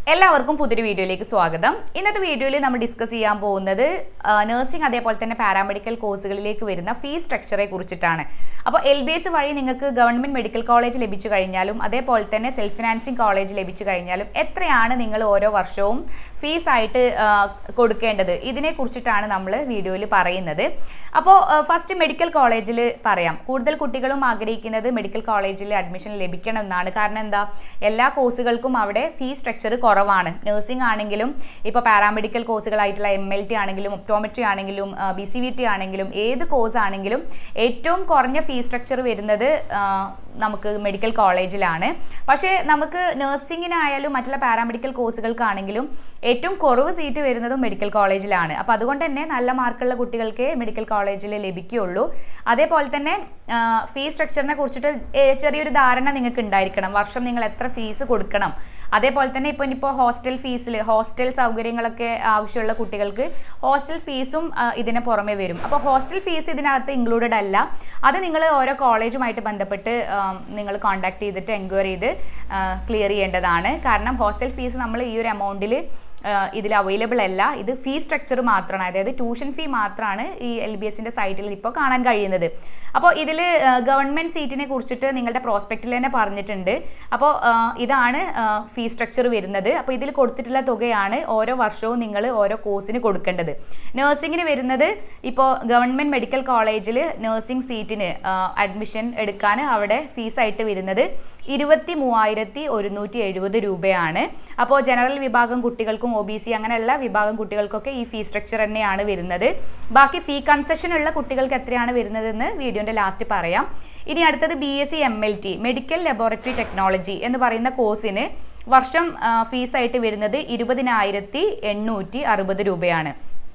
എല്ലാവർക്കും പുതിയൊരു വീഡിയോയിലേക്ക് സ്വാഗതം ഇന്നത്തെ വീഡിയോയിൽ നമ്മൾ ഡിസ്കസ് ചെയ്യാൻ പോകുന്നത് നഴ്സിംഗ് അതേപോലെ തന്നെ പാരാമെഡിക്കൽ കോഴ്സുകളിലേക്ക് വരുന്ന ഫീസ് സ്ട്രക്ചറെ കുറിച്ചിട്ടാണ് അപ്പോൾ എൽ ബി എസ് വഴി നിങ്ങൾക്ക് ഗവൺമെന്റ് മെഡിക്കൽ കോളേജ് ലഭിച്ചു കഴിഞ്ഞാലും അതേപോലെ തന്നെ സെൽഫ് ഫിനാൻസിങ് കോളേജ് ലഭിച്ചു കഴിഞ്ഞാലും എത്രയാണ് നിങ്ങൾ ഓരോ വർഷവും ഫീസ് ആയിട്ട് ആ, കൊടുക്കേണ്ടത് ഇതിനെ കുറിച്ചിട്ടാണ് നമ്മൾ വീഡിയോയിൽ പറയുന്നത് അപ്പോൾ ഫസ്റ്റ് മെഡിക്കൽ കോളേജിൽ പറയാം കൂടുതൽ കുട്ടികളും ആഗ്രഹിക്കുന്നത് മെഡിക്കൽ കോളേജിൽ അഡ്മിഷൻ ലഭിക്കണം എന്നാണ് കാരണം എന്താ എല്ലാ കോഴ്സുകൾക്കും അവിടെ ഫീസ് സ്ട്രക്ചർ കുറവാണ് നഴ്സിംഗ് ആണെങ്കിലും ഇപ്പോൾ പാരാമെഡിക്കൽ കോഴ്സുകളായിട്ടുള്ള എം എൽ ടി ആണെങ്കിലും ഒപ്റ്റോമെട്രി ആണെങ്കിലും ബി സി വി ടി ആണെങ്കിലും ഏത് കോഴ്സ് ആണെങ്കിലും ഏറ്റവും കുറഞ്ഞ ഫീസ് സ്ട്രക്ചർ വരുന്നത് ആ, നമുക്ക് മെഡിക്കൽ കോളേജിലാണ് പക്ഷേ നമുക്ക് നഴ്സിങ്ങിനായാലും മറ്റുള്ള പാരാമെഡിക്കൽ കോഴ്സുകൾക്കാണെങ്കിലും ഏറ്റവും കുറവ് സീറ്റ് വരുന്നതും മെഡിക്കൽ കോളേജിലാണ് അപ്പോൾ അതുകൊണ്ട് തന്നെ നല്ല മാർക്കുള്ള കുട്ടികൾക്ക് മെഡിക്കൽ കോളേജിൽ ലഭിക്കുകയുള്ളൂ അതേപോലെ തന്നെ ഫീസ് സ്ട്രക്ചറിനെ കുറിച്ചിട്ട് ഏ, ചെറിയൊരു ധാരണ നിങ്ങൾക്ക് ഉണ്ടായിരിക്കണം വർഷം നിങ്ങൾ എത്ര ഫീസ് കൊടുക്കണം അതേപോലെ തന്നെ ഇപ്പോൾ ഇനിയിപ്പോൾ ഹോസ്റ്റൽ ഫീസിൽ ഹോസ്റ്റൽ സൗകര്യങ്ങളൊക്കെ ആവശ്യമുള്ള കുട്ടികൾക്ക് ഹോസ്റ്റൽ ഫീസും ആ, ഇതിന് പുറമെ വരും അപ്പോൾ ഹോസ്റ്റൽ ഫീസ് ഇതിനകത്ത് ഇൻക്ലൂഡഡ് അല്ല അത് നിങ്ങൾ ഓരോ കോളേജുമായിട്ട് ബന്ധപ്പെട്ട് നിങ്ങൾ കോൺടാക്ട് ചെയ്തിട്ട് എൻക്വയറി ചെയ്ത് ക്ലിയർ ചെയ്യേണ്ടതാണ് കാരണം ഹോസ്റ്റൽ ഫീസ് നമ്മൾ ഈ ഒരു എമൗണ്ടിൽ ഇതിൽ അവൈലബിൾ അല്ല ഇത് ഫീ സ്ട്രക്ചർ മാത്രമാണ് അതായത് ട്യൂഷൻ ഫീ മാത്രമാണ് ഈ എൽ ബി എസിൻ്റെ സൈറ്റിൽ ഇപ്പോൾ കാണാൻ കഴിയുന്നത് അപ്പോൾ ഇതിൽ ഗവൺമെൻറ് സീറ്റിനെ കുറിച്ചിട്ട് നിങ്ങളുടെ പ്രോസ്പെക്റ്റിൽ തന്നെ പറഞ്ഞിട്ടുണ്ട് അപ്പോൾ ഇതാണ് ഫീ സ്ട്രക്ചർ വരുന്നത് അപ്പോൾ ഇതിൽ കൊടുത്തിട്ടുള്ള തുകയാണ് ഓരോ വർഷവും നിങ്ങൾ ഓരോ കോഴ്സിന് കൊടുക്കേണ്ടത് നഴ്സിംഗിന് വരുന്നത് ഇപ്പോൾ ഗവൺമെൻറ് മെഡിക്കൽ കോളേജിൽ നഴ്സിംഗ് സീറ്റിന് അഡ്മിഷൻ എടുക്കാൻ അവിടെ ഫീസായിട്ട് വരുന്നത് ഇരുപത്തി മൂവായിരത്തി ഒരുന്നൂറ്റി എഴുപത് രൂപയാണ് അപ്പോൾ ജനറൽ വിഭാഗം കുട്ടികൾക്കും ഒ ബി സി അങ്ങനെയുള്ള വിഭാഗം കുട്ടികൾക്കൊക്കെ ഈ ഫീ സ്ട്രക്ചർ തന്നെയാണ് വരുന്നത് ബാക്കി ഫീ കൺസെഷൻ ഉള്ള കുട്ടികൾക്ക് എത്രയാണ് വരുന്നതെന്ന് വീഡിയോൻ്റെ ലാസ്റ്റ് പറയാം ഇനി അടുത്തത് B S C M L T medical laboratory technology എന്ന് പറയുന്ന കോഴ്സിന് വർഷം ഫീസായിട്ട് വരുന്നത് ഇരുപതിനായിരത്തി എണ്ണൂറ്റി അറുപത് രൂപയാണ്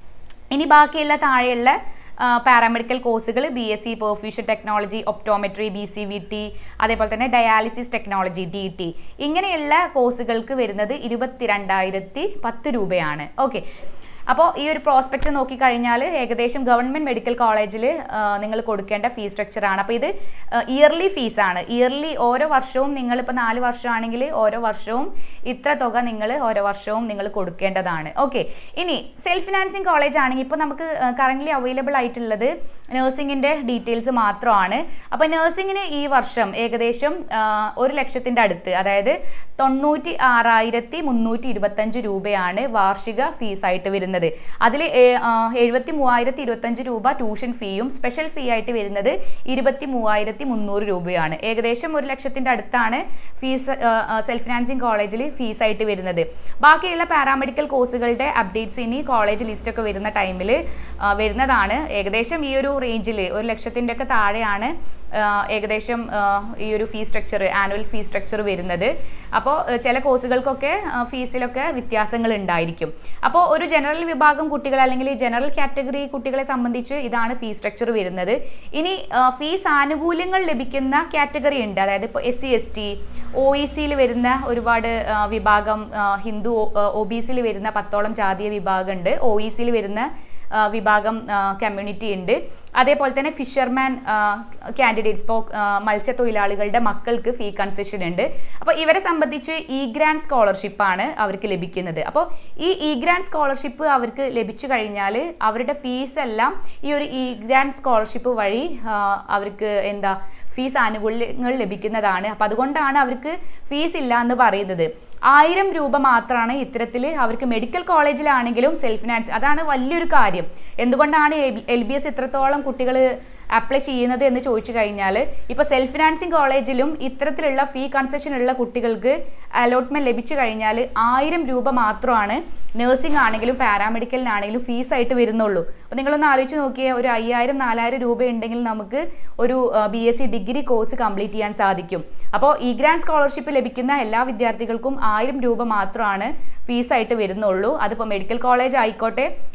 ഇനി ബാക്കിയുള്ള താഴെയുള്ള പാരാമെഡിക്കൽ കോഴ്സുകൾ B S C perfusion technology optometry B C V T അതേപോലെ തന്നെ ഡയാലിസിസ് ടെക്നോളജി ഡി ടി ഇങ്ങനെയുള്ള കോഴ്സുകൾക്ക് വരുന്നത് ഇരുപത്തിരണ്ടായിരത്തി പത്ത് രൂപയാണ് ഓക്കെ അപ്പോൾ ഈ ഒരു പ്രോസ്പെക്റ്റ് നോക്കിക്കഴിഞ്ഞാൽ ഏകദേശം ഗവൺമെൻറ് മെഡിക്കൽ കോളേജിൽ നിങ്ങൾ കൊടുക്കേണ്ട ഫീസ് സ്ട്രക്ചറാണ് അപ്പോൾ ഇത് ഇയർലി ഫീസാണ് ഇയർലി ഓരോ വർഷവും നിങ്ങളിപ്പോൾ നാല് വർഷമാണെങ്കിൽ ഓരോ വർഷവും ഇത്ര തുക നിങ്ങൾ ഓരോ വർഷവും നിങ്ങൾ കൊടുക്കേണ്ടതാണ് ഓക്കെ ഇനി സെൽഫ് ഫിനാൻസിങ് കോളേജ് ആണെങ്കിൽ ഇപ്പോൾ നമുക്ക് കറൻ്റ്ലി അവൈലബിൾ ആയിട്ടുള്ളത് നഴ്സിംഗിൻ്റെ ഡീറ്റെയിൽസ് മാത്രമാണ് അപ്പോൾ നഴ്സിംഗിന് ഈ വർഷം ഏകദേശം ആ, ഒരു ലക്ഷത്തിൻ്റെ അടുത്ത് അതായത് തൊണ്ണൂറ്റി ആറായിരത്തി മുന്നൂറ്റി ഇരുപത്തഞ്ച് രൂപയാണ് വാർഷിക ഫീസായിട്ട് വരുന്നത് അതിൽ എഴുപത്തി മൂവായിരത്തി ഇരുപത്തഞ്ച് രൂപ ട്യൂഷൻ ഫീയും സ്പെഷ്യൽ ഫീ ആയിട്ട് വരുന്നത് ഇരുപത്തി മൂവായിരത്തി മുന്നൂറ് രൂപയാണ് ഏകദേശം ഒരു ലക്ഷത്തിൻ്റെ അടുത്താണ് ഫീസ് സെൽഫ് ഫിനാൻസിങ് കോളേജിൽ ഫീസായിട്ട് വരുന്നത് ബാക്കിയുള്ള പാരാമെഡിക്കൽ കോഴ്സുകളുടെ അപ്ഡേറ്റ്സ് ഇനി കോളേജ് ലിസ്റ്റൊക്കെ വരുന്ന ടൈമിൽ വരുന്നതാണ് ഏകദേശം ഈ ഒരു റേഞ്ചിൽ ഒരു ലക്ഷത്തിൻ്റെ ഒക്കെ താഴെയാണ് ആ, ഏകദേശം ആ, ഈ ഒരു fee structure annual fee structure വരുന്നത് അപ്പോൾ ചില കോഴ്സുകൾക്കൊക്കെ ആ, ഫീസിലൊക്കെ വ്യത്യാസങ്ങൾ ഉണ്ടായിരിക്കും അപ്പോൾ ഒരു ജനറൽ വിഭാഗം കുട്ടികൾ അല്ലെങ്കിൽ ജനറൽ കാറ്റഗറി കുട്ടികളെ സംബന്ധിച്ച് ഇതാണ് ഫീ സ്ട്രക്ചർ വരുന്നത് ഇനി ആ, ഫീസ് ആനുകൂല്യങ്ങൾ ലഭിക്കുന്ന കാറ്റഗറി ഉണ്ട് അതായത് ഇപ്പോൾ S C S T O E സിയിൽ വരുന്ന ഒരുപാട് ആ, വിഭാഗം ആ, ഹിന്ദു ഒ ബി സിയിൽ വരുന്ന പത്തോളം ജാതീയ വിഭാഗമുണ്ട് ഒ ഇ സിയിൽ വരുന്ന ആ, വിഭാഗം കമ്മ്യൂണിറ്റി ഉണ്ട് അതേപോലെ തന്നെ ഫിഷർമാൻ കാൻഡിഡേറ്റ്സ് ഇപ്പോൾ മത്സ്യത്തൊഴിലാളികളുടെ മക്കൾക്ക് ഫീ കൺസെഷൻ ഉണ്ട് അപ്പോൾ ഇവരെ സംബന്ധിച്ച് ഇ ഗ്രാൻഡ് സ്കോളർഷിപ്പാണ് അവർക്ക് ലഭിക്കുന്നത് അപ്പോൾ ഈ ഇ ഗ്രാൻഡ് സ്കോളർഷിപ്പ് അവർക്ക് ലഭിച്ചു കഴിഞ്ഞാൽ അവരുടെ ഫീസ് എല്ലാം ഈ ഒരു ഇ ഗ്രാൻഡ് സ്കോളർഷിപ്പ് വഴി ആ, അവർക്ക് എന്താ ഫീസ് ആനുകൂല്യങ്ങൾ ലഭിക്കുന്നതാണ് അപ്പോൾ അതുകൊണ്ടാണ് അവർക്ക് ഫീസ് ഇല്ല എന്ന് പറയുന്നത് ആയിരം രൂപ മാത്രമാണ് ഇത്തരത്തിൽ അവർക്ക് മെഡിക്കൽ കോളേജിലാണെങ്കിലും സെൽഫ് ഫിനാൻസ് അതാണ് വലിയൊരു കാര്യം എന്തുകൊണ്ടാണ് എൽ ബി എസ് ഇത്രത്തോളം കുട്ടികൾ അപ്ലൈ ചെയ്യുന്നത് എന്ന് ചോദിച്ചു കഴിഞ്ഞാൽ ഇപ്പോൾ സെൽഫ് ഫിനാൻസിങ് കോളേജിലും ഇത്തരത്തിലുള്ള ഫീ കൺസെഷൻ ഉള്ള കുട്ടികൾക്ക് അലോട്ട്മെന്റ് ലഭിച്ചു കഴിഞ്ഞാൽ ആയിരം രൂപ മാത്രമാണ് നഴ്സിംഗ് ആണെങ്കിലും പാരാമെഡിക്കലിനാണെങ്കിലും ഫീസായിട്ട് വരുന്നുള്ളൂ അപ്പോൾ നിങ്ങളൊന്ന് ആലോചിച്ച് നോക്കിയേ ഒരു അയ്യായിരം നാലായിരം രൂപ ഉണ്ടെങ്കിൽ നമുക്ക് ഒരു B S C degree course complete ചെയ്യാൻ സാധിക്കും അപ്പോൾ ഈ ഗ്രാൻഡ് സ്കോളർഷിപ്പ് ലഭിക്കുന്ന എല്ലാ വിദ്യാർത്ഥികൾക്കും ആയിരം രൂപ മാത്രമാണ് ഫീസായിട്ട് വരുന്നുള്ളൂ അതിപ്പോൾ മെഡിക്കൽ കോളേജ് ആയിക്കോട്ടെ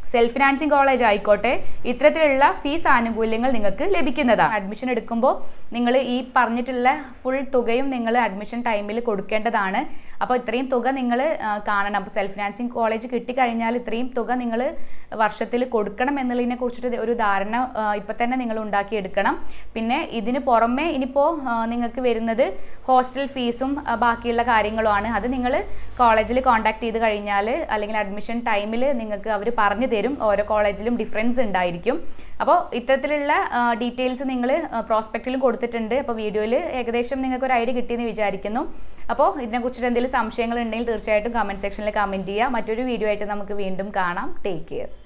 സെൽഫ് ഫിനാൻസിങ് കോളേജ് ആയിക്കോട്ടെ ഇത്തരത്തിലുള്ള ഫീസ് ആനുകൂല്യങ്ങൾ നിങ്ങൾക്ക് ലഭിക്കുന്നതാണ് അഡ്മിഷൻ എടുക്കുമ്പോൾ നിങ്ങൾ ഈ പറഞ്ഞിട്ടുള്ള ഫുൾ തുകയും നിങ്ങൾ അഡ്മിഷൻ ടൈമിൽ കൊടുക്കേണ്ടതാണ് അപ്പോൾ ഇത്രയും തുക നിങ്ങൾ കാണണം അപ്പോൾ സെൽഫ് ഫിനാൻസിങ് കോളേജ് കിട്ടിക്കഴിഞ്ഞാൽ ഇത്രയും തുക നിങ്ങൾ വർഷത്തിൽ കൊടുക്കണം എന്നുള്ളതിനെ കുറിച്ചിട്ട് ഒരു ധാരണ ഇപ്പം തന്നെ നിങ്ങൾ ഉണ്ടാക്കിയെടുക്കണം പിന്നെ ഇതിന് പുറമെ ഇനിയിപ്പോൾ നിങ്ങൾക്ക് വരുന്നത് ഹോസ്റ്റൽ ഫീസും ആ, ബാക്കിയുള്ള കാര്യങ്ങളുമാണ് അത് നിങ്ങൾ കോളേജിൽ കോൺടാക്ട് ചെയ്ത് കഴിഞ്ഞാൽ അല്ലെങ്കിൽ അഡ്മിഷൻ ടൈമിൽ നിങ്ങൾക്ക് അവർ പറഞ്ഞു തരും ഓരോ കോളേജിലും ഡിഫറൻസ് ഉണ്ടായിരിക്കും അപ്പോൾ ഇത്തരത്തിലുള്ള ഡീറ്റെയിൽസ് നിങ്ങൾ പ്രോസ്പെക്റ്റിലും കൊടുത്തിട്ടുണ്ട് അപ്പോൾ വീഡിയോയിൽ ഏകദേശം നിങ്ങൾക്ക് ഒരു ഐഡിയ കിട്ടിയെന്ന് വിചാരിക്കുന്നു അപ്പോൾ ഇതിനെക്കുറിച്ചിട്ട് എന്തെങ്കിലും സംശയങ്ങൾ ഉണ്ടെങ്കിൽ തീർച്ചയായിട്ടും കമൻറ്റ് സെക്ഷനിൽ കമൻറ്റ് ചെയ്യുക മറ്റൊരു വീഡിയോ ആയിട്ട് നമുക്ക് വീണ്ടും കാണാം ടേക്ക് കെയർ